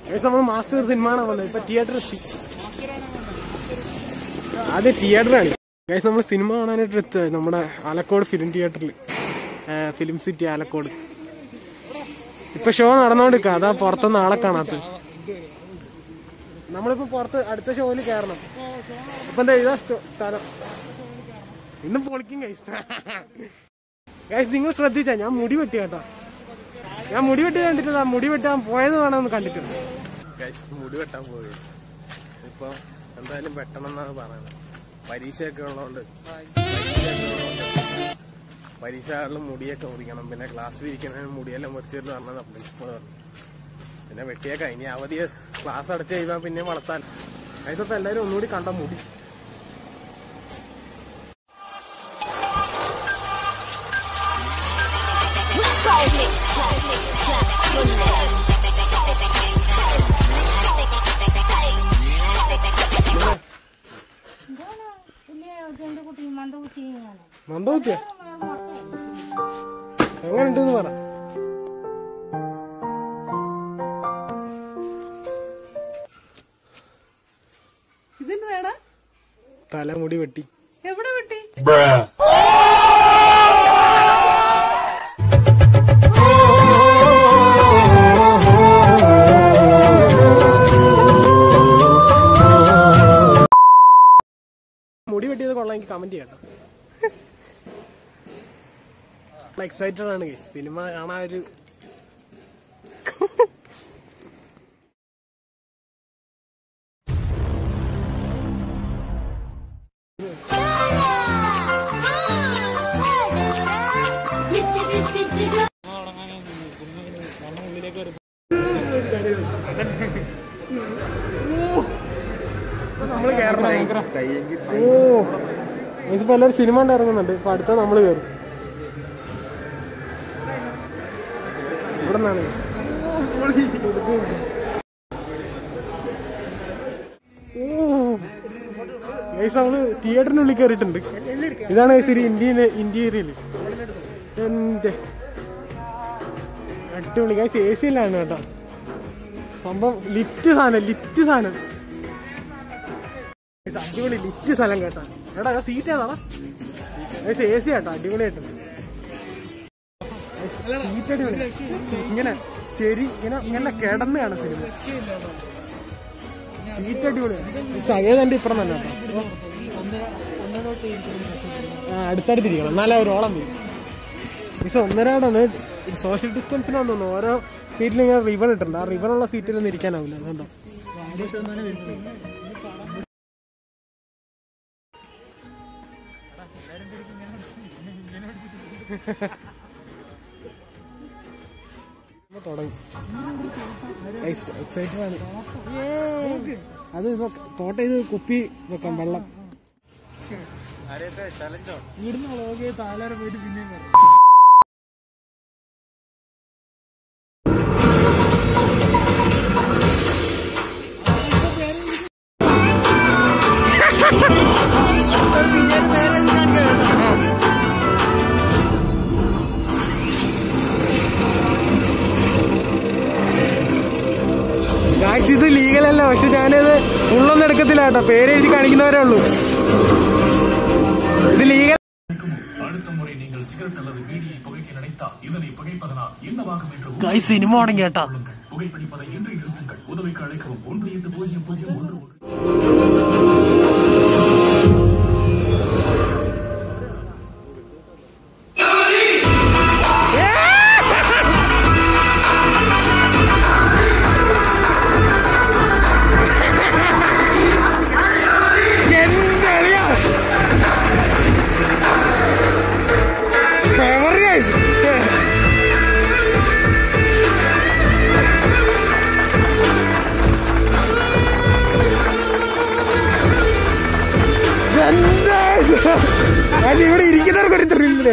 Guys നമ്മൾ master cinema കാണാൻ വന്നത് ഇപ്പൊ തിയേറ്റർ എത്തി ആദ്യം തിയേറ്ററാണ് ഗൈസ് നമ്മൾ സിനിമ കാണാനായിട്ട് എത്തുക നമ്മുടെ ആലക്കോട് ഫിലിം തിയേറ്ററിൽ ഫിലിം സിറ്റി ആലക്കോട് ഇപ്പൊ ഷോ നടന്നോണ്ടിരിക്കുക അതാ പുറത്തൊന്നും ആളെ കാണാത്തത് നമ്മളിപ്പോ പുറത്ത് അടുത്ത ഷോയിൽ കയറണം ഇപ്പൊ എന്താ ഇതാ സ്ഥ- സ്ഥലം ഇന്ന് പൊളിക്കും ഗൈസ് ഗൈസ് നിങ്ങൾ ശ്രദ്ധിച്ചാ ഞാൻ മുടി വെട്ടി കേട്ടോ ഞാൻ മുടി വെട്ടി കണ്ടിട്ടില്ല മുടി വെട്ടാൻ പോയത് വേണമെന്ന് കണ്ടിട്ടുണ്ട് ഗൈസ് മുടി വെട്ടാൻ പോയി ഇപ്പൊ എന്തായാലും വെട്ടണം എന്നാണ് പറയുന്നത് പരീക്ഷയൊക്കെ ഉള്ളതുകൊണ്ട് പരീക്ഷകളിൽ മുടിയൊക്കെ മുറിക്കണം പിന്നെ ക്ലാസ്സിൽ ഇരിക്കുന്നതിന് മുടിയെല്ലാം മുറിച്ചിട്ട് പറഞ്ഞത് പ്രിൻസിപ്പൾ പറഞ്ഞു പിന്നെ വെട്ടിയേക്കാം ഇനി അവധി ക്ലാസ് അടച്ചു കഴിയുമ്പോൾ പിന്നെ വളർത്താൻ അതിപ്പോ എല്ലാവരും ഒന്നുകൂടി കണ്ട മുടി എന്താണ് വലിയ രണ്ട് കുട്ടി മന്ദകുത്തി ഇങ്ങനെ മന്ദബുദ്ധിയ എങ്ങനെയുണ്ടെന്ന് പറ ഇതിന് വേണം തലമുടി വെട്ടി എവിടെ വെട്ടി മുടി വെട്ടിയത് കൊള്ളാം എനിക്ക് കമന്റ് ചെയ്യട്ടോ എക്സൈറ്റഡ് ആണ് guys. സിനിമ കാണാൻ ഒരു നമ്മള് കേറണം ഓ ഇതിപ്പോ എല്ലാവരും സിനിമ കണ്ട് ഇറങ്ങുന്നുണ്ട് ഇപ്പൊ അടുത്ത നമ്മള് കയറും ഇവിടെ നിന്നാണ് ഗൈസ് നമ്മള് തിയേറ്ററിനുള്ളിൽ കയറിയിട്ടുണ്ട് ഇതാണ് ഗൈസ് ഒരു ഇന്ത്യയിലെ ഇന്റീരിയല് എന്റെ അടിപൊളി ഗൈസ് എ സിയിലാണ് കേട്ടോ സംഭവം ലിറ്റ് സാധനം ലിറ്റ് സാധനം ഗൈസ്, അടിപൊളി ലിറ്റ് സ്ഥലം കേട്ടാ എടാ സീറ്റ് ഏതാ ഗൈസ് എ സി കേട്ടോ അടിപൊളിയായിട്ടുണ്ട് സീറ്റ് അടിപൊളി ഇങ്ങനെ ചെരി ഇങ്ങനെ ഇങ്ങനെ കിടന്ന് കാണും സിനിമ സീറ്റ് അടിപൊളിയാണ് സകേ കണ്ട് ഇപ്പുറം തന്നെ കേട്ടോ ആ അടുത്തടുത്തിരിക്കണം എന്നാലേ ഒരു ഓളം വരും മിസ് ഒന്നരാടാണ് സോഷ്യൽ ഡിസ്റ്റൻസിനാന്ന് തോന്നുന്നു ഓരോ സീറ്റിൽ ഇങ്ങനെ റിബൺ ഇട്ടിട്ടുണ്ട് ആ റിബണുള്ള സീറ്റിലൊന്നും ഇരിക്കാനാവില്ല അതുകൊണ്ടോ ഇപ്പൊ തുടങ്ങി എക്സൈറ്റഡ് ആണ് അത് ഇപ്പൊ തോട്ട ഇത് കുപ്പി വെക്കാം വെള്ളം ഇവിടുന്ന് വ്ളോഗ് താലാരെ പോയിട്ട് പിന്നെയും വരാം ഗായ്സ് ഇത് ലീഗലല്ല പക്ഷെ ഞാനത് ഉള്ളൊന്നും എടുക്കത്തില്ല കേട്ടോ പേര് എഴുതി കാണിക്കുന്നവരേ ഉള്ളൂ ഇത് ലീഗൽ அடுத்த முறை நீங்கள் சிகரெட் அல்லது பீடியை புகைக்க நினைத்தால் இதனை புகைப்பதனால் என்னவாகும் என்று ഗായ്സ് സിനിമ തുടങ്ങി കേട്ടാ கொள்ளுங்கள் புகைப்பிடிப்பதை இன்றி நிறுத்துங்கள் உதவிக்கு அழைக்கவும் ஒன்று எட்டு பூஜ்ஜியம் பூஜ்ஜியம் ஒன்று ஒன்று എന്തളിയാ പവർ ഗായ്സ് എന്താ അല്ല ഇവിടെ ഇരിക്കുന്നവർക്ക് ഒരു ത്രില്ലേ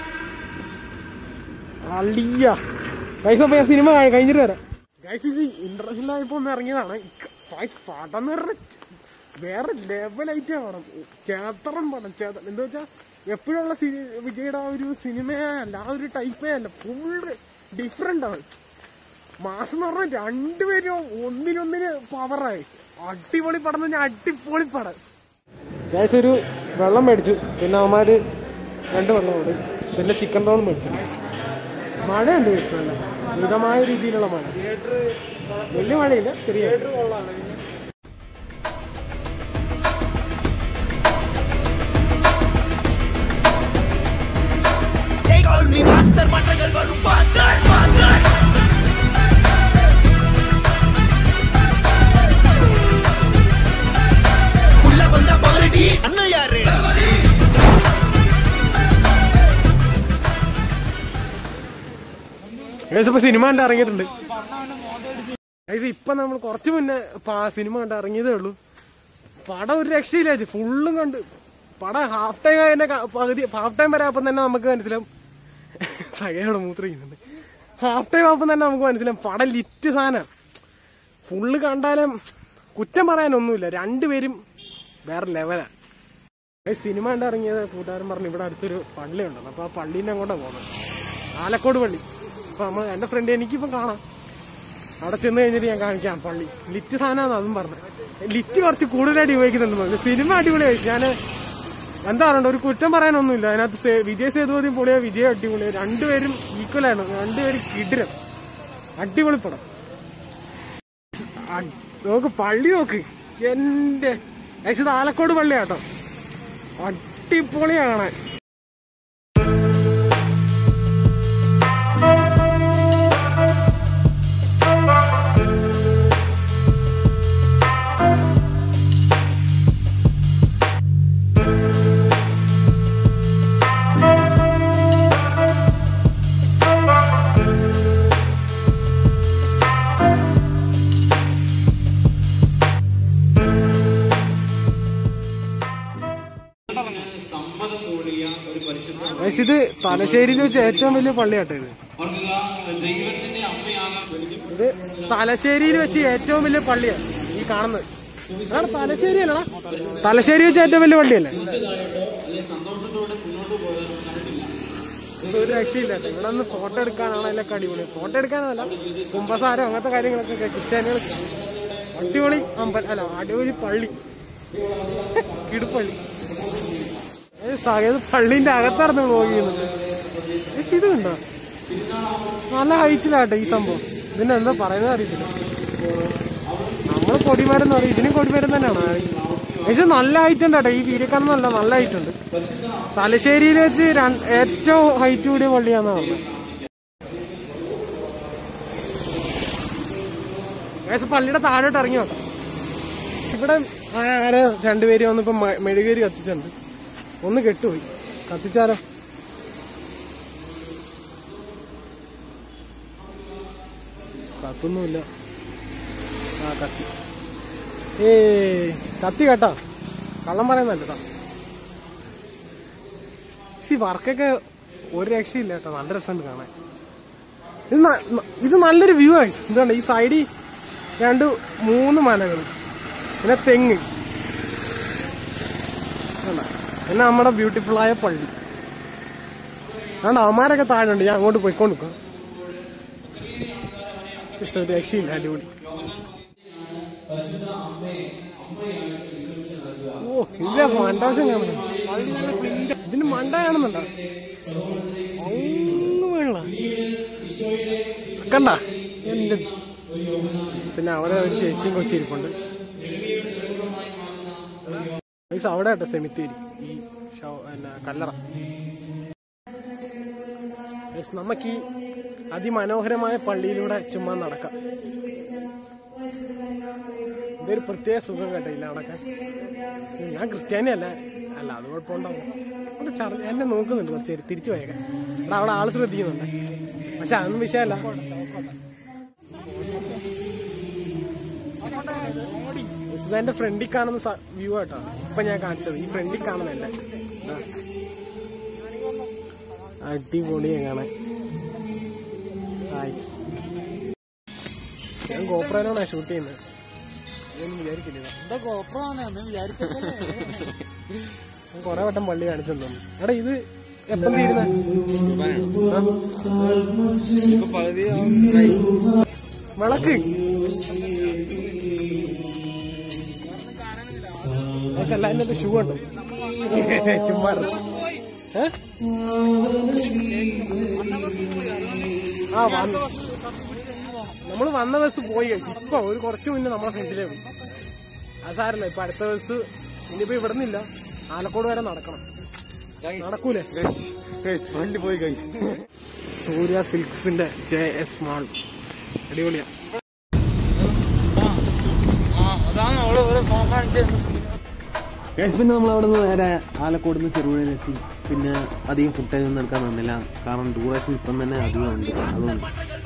അളിയ പൈസ പോയ സിനിമ കഴി- കഴിഞ്ഞിട്ട് വരാം ഗൈസ് ഇത് ഇന്റർനാഷണൽ ആയപ്പോ ഒന്ന് ഇറങ്ങിയതാണ് ഗൈസ് പടം എന്ന് പറഞ്ഞ വേറെ ലെവലായിട്ട് പടം ചേത്തറം പടം ചേത്ത എന്താ വെച്ചാ എപ്പോഴുള്ള വിജയുടെ ആ ഒരു സിനിമയേ അല്ല ആ ഒരു ടൈപ്പേ അല്ല ഫുള്ള് ഡിഫറെന്റ് ആണ് മാസം എന്ന് പറഞ്ഞാൽ രണ്ടുപേരും ഒന്നിനൊന്നിന് പവറായി അടിപൊളി പടം എന്ന് പറഞ്ഞാൽ അടിപൊളി പടം ഗൈസ് ഒരു വെള്ളം മേടിച്ചു പിന്നെ അവന്മാര് രണ്ട് വെള്ളം കൂടി പിന്നെ ചിക്കൻ റോൾ മേടിച്ചു മഴയുണ്ട് ഗൈസ് നല്ല മിതമായ രീതിയിലുള്ള മഴ വലിയ മഴയില്ല ചെറിയ They call me master, மற்றங்கள் வரும் faster, faster. உள்ள வந்த பாரடி அண்ணன் யாரு ഗൈസ് ഇപ്പൊ സിനിമ കണ്ട് ഇറങ്ങിയിട്ടുണ്ട് ഗൈസ് ഇപ്പൊ നമ്മൾ കുറച്ച് മുന്നേ പ- സിനിമ കണ്ട് ഇറങ്ങിയതേ ഉള്ളൂ പടം ഒരു രക്ഷയില്ല ചേച്ചി ഫുള്ളും കണ്ട് പടം ഹാഫ് ടൈം തന്നെ ക- പകുതി ഹാഫ് ടൈം വരെ അപ്പം തന്നെ നമുക്ക് മനസ്സിലാവും സകയോടെ മൂത്രിക്കുന്നുണ്ട് ഹാഫ് ടൈം ആപ്പം തന്നെ നമുക്ക് മനസ്സിലാവും പടം ലിറ്റ് സാധനം ഫുള്ള് കണ്ടാലും കുറ്റം പറയാനൊന്നുമില്ല രണ്ടുപേരും വേറെ ലെവലാണ് ഗൈസ് സിനിമ കണ്ട് ഇറങ്ങിയത് കൂട്ടുകാരൻ പറഞ്ഞു ഇവിടെ അടുത്തൊരു പള്ളി ഉണ്ടെന്ന് അപ്പൊ ആ പള്ളീൻ്റെ അങ്ങോട്ടാണ് പോകുന്നത് ആലക്കോട് പള്ളി അപ്പൊ നമ്മൾ എന്റെ ഫ്രണ്ട് എനിക്കിപ്പം കാണാം അവിടെ ചെന്ന് കഴിഞ്ഞിട്ട് ഞാൻ കാണിക്കാം പള്ളി ലിറ്റ് സാധനമാണ് അതും പറഞ്ഞത് ലിറ്റ് കുറച്ച് കൂടുതലായിട്ട് ഉപയോഗിക്കുന്നുണ്ട് തോന്നുന്നു. സിനിമ അടിപൊളിയായി ഞാൻ എന്താ പറയണ്ട ഒരു കുറ്റം പറയാനൊന്നുമില്ല അതിനകത്ത് സേ- വിജയ് സേതുപതി പൊളിയോ വിജയ് അടിപൊളിയോ രണ്ടുപേരും ഈക്വലാണ് രണ്ടുപേരും കിടിരം അടിപൊളി പടം അ- നോക്ക് പള്ളി നോക്ക് എന്റെ ഏകദേശം ഇത് ആലക്കോട് പള്ളിയാട്ടോ അടിപൊളിയാ കാണാൻ ഏകദേശം ഇത് തലശ്ശേരിയിൽ വെച്ച് ഏറ്റവും വലിയ പള്ളിയാട്ടോ ഇത് ഇത് തലശ്ശേരിയിൽ വെച്ച് ഏറ്റവും വലിയ പള്ളിയാണ് ഈ കാണുന്നത് അതാണ് തലശ്ശേരി അല്ലടാ തലശ്ശേരി വെച്ച് ഏറ്റവും വലിയ പള്ളിയല്ലേ ഇത് ഒരു രക്ഷയില്ല കേട്ടോ. ഇവിടെ നിന്ന് ഫോട്ടോ എടുക്കാനാണ് അതിലൊക്കെ അടിപൊളി ഫോട്ടോ എടുക്കാനല്ല കുമ്പസാരം അങ്ങനത്തെ കാര്യങ്ങളൊക്കെ ക്രിസ്ത്യാനികൾ അടിപൊളി അമ്പലം അല്ല അടിപൊളി പള്ളി കിടുപ്പള്ളി ഏ, സകത് പള്ളിന്റെ അകത്തിറന്ന് വ്ലോഗ് ചെയ്യുന്നുണ്ട് പക്ഷെ ഇത് കണ്ടോ നല്ല ഹൈറ്റിലാട്ടെ ഈ സംഭവം ഇതിന് എന്താ പറയുന്നത് അറിയത്തില്ല നമ്മള് കൊടിമരം പറയും ഇതിനും കൊടിമരം തന്നെയാണ് പക്ഷെ നല്ല ഹൈറ്റ് ഉണ്ട് കേട്ടോ ഈ വീരക്കാണെന്നല്ല നല്ല ഹൈറ്റ് ഉണ്ട് തലശ്ശേരിയിൽ വെച്ച് രണ്ട്- ഏറ്റവും ഹൈറ്റ് കൂടിയ പള്ളിയാന്ന് പറഞ്ഞത് ഏകദേശം പള്ളിയുടെ താഴോട്ട് ഇറങ്ങി നോക്കാം ഇവിടെ ആരെ രണ്ടുപേര് വന്നിപ്പോ മ- മെഴുകേരി കത്തിച്ചിട്ടുണ്ട് ഒന്ന് കെട്ടുപോയി കത്തിച്ചാലോ കത്തൊന്നുമില്ല ആ കത്തി ഏ കത്തി കേട്ടാ കള്ളം പറയുന്നല്ലോ സി വർക്കൊക്കെ ഒരു രക്ഷയില്ല കേട്ടോ നല്ല രസമുണ്ട് കാണാൻ ഇത് ന- ന- ഇത് നല്ലൊരു വ്യൂ ആയി എന്താണ് ഈ സൈഡിൽ രണ്ട് മൂന്ന് മലകൾ പിന്നെ തെങ്ങ് കണ്ടോ? പിന്നെ നമ്മുടെ ബ്യൂട്ടിഫുൾ ആയ പള്ളി അതുകൊണ്ട് അവന്മാരൊക്കെ താഴെ ഉണ്ട് ഞാൻ അങ്ങോട്ട് പോയിക്കൊണ്ട് നിൽക്കാം പക്ഷെ ഒരു രക്ഷയില്ല അടിപൊളി ഓ ഇല്ല മണ്ടാശം കാണുന്നു ഇതിന് മണ്ട കാണുന്നുണ്ടോ അങ്ങ് വെള്ള കണ്ട എന്ത് പിന്നെ അവിടെ ഒരു ചേച്ചിയും കൊച്ചിരിപ്പുണ്ട് പൈസ അവിടെ കേട്ടോ സെമിത്തേരി ഈ ഷോ- പിന്നെ കല്ലറ Guys, നമുക്ക് ഈ അതിമനോഹരമായ പള്ളിയിലൂടെ ചുമ്മാ നടക്കാം ഇതൊരു പ്രത്യേക സുഖം കേട്ടോ ഇല്ല നടക്കാൻ ഞാൻ ക്രിസ്ത്യാനി അല്ല അല്ല അത് കുഴപ്പമുണ്ടാവും അവിടെ ചർച്ച എന്നെ നോക്കുന്നുണ്ട് കുറച്ച് നേരം തിരിച്ചു പോയേക്കാം അവിടെ അവിടെ ആള് ശ്രദ്ധിക്കുന്നുണ്ട് പക്ഷെ അതൊന്നും വിഷയമല്ല ഇതെന്റെ ഫ്രണ്ടിൽ കാണുന്ന വ്യൂ ആട്ടോ ഇപ്പൊ ഞാൻ കാണിച്ചത് ഈ ഫ്രണ്ടിൽ കാണുന്നതല്ല ആ. അടിപൊളിയാ കാണാൻ Nice. ഞാൻ ഗോപ്രയിലാണ് ഷൂട്ട് ചെയ്യുന്നത് അതൊന്നും വിചാരിക്കില്ല ഞാൻ കൊറേ വട്ടം പള്ളി കാണിച്ചു തന്നു എടാ ഇത് എപ്പം തീരുന്ന വിളക്ക് എല്ലാതിന്റെ ഷൂ ഉണ്ട് ചുമ്മാ ഏ? ആ വന്നു നമ്മൾ വന്ന ബസ് പോയി ഇപ്പൊ ഒരു കുറച്ച് മുന്നേ നമ്മളെ ഫ്രണ്ടിലേ പോയി അത് സാരല്ല ഇപ്പൊ അടുത്ത ബസ് ഇനിയിപ്പോ ഇവിടെ നിന്നില്ല ആലക്കോട് വരെ നടക്കണം നടക്കൂലേ വണ്ടി പോയി കഴിച്ചു സൂര്യ സിൽക്സിന്റെ ജെ എസ് മാൾ അടിപൊളിയാ ഗൈസ് പിന്നെ നമ്മൾ അവിടെ നിന്ന് നേരെ ആലക്കോട് നിന്ന് ചെറുപുഴയിലെത്തി പിന്നെ അധികം ഫുഡ് ടൈം ഒന്നും എടുക്കാൻ തന്നില്ല കാരണം ഡ്യൂറേഷൻ ഇപ്പം തന്നെ അധികം ഉണ്ട് അതുകൊണ്ട്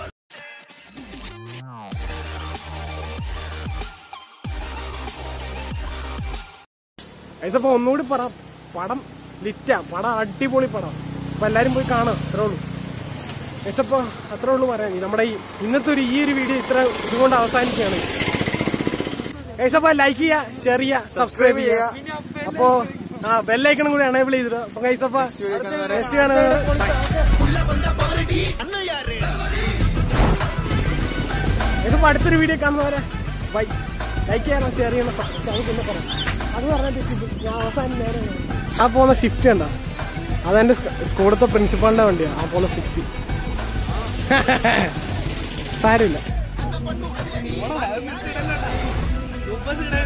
ഐസപ്പോ ഒന്നുകൂടി പറ പടം ലിറ്റാ പടം അടിപൊളി പടം അപ്പൊ എല്ലാരും പോയി കാണാം അത്രേ ഉള്ളൂ ഐസപ്പോ അത്രേ ഉള്ളൂ പറയാൻ നമ്മുടെ ഈ ഇന്നത്തെ ഒരു ഈ ഒരു വീഡിയോ ഇത്ര ഇതുകൊണ്ട് അവസാനിക്കുകയാണ് ഐസപ്പ ലൈക്ക് ചെയ്യുക ഷെയർ ചെയ്യുക സബ്സ്ക്രൈബ് ചെയ്യുക അപ്പോ ആ ബെല്ലൈക്കണും കൂടി എനേബിൾ ചെയ്തിട്ട് അപ്പൊ ഐസപ്പ നെക്സ്റ്റ് കാണുക ഇതിപ്പോ അടുത്തൊരു വീഡിയോ കാണുന്നവരെ ബൈ ലൈക്ക് ചെയ്യണം ഷെയർ ചെയ്യണം അത് പിന്നെ പറയാം അത് പറഞ്ഞാൽ തെറ്റിದ್ದು ഞാൻ അവസാനം നേരെ ആ പോകുന്ന ഷിഫ്റ്റ് കണ്ട അതെന്റെ സ്കൂളത്തെ പ്രിൻസിപ്പാളിന്റെ വണ്ടിയാണ് ആ പോകുന്ന ഷിഫ്റ്റ് സാരമില്ല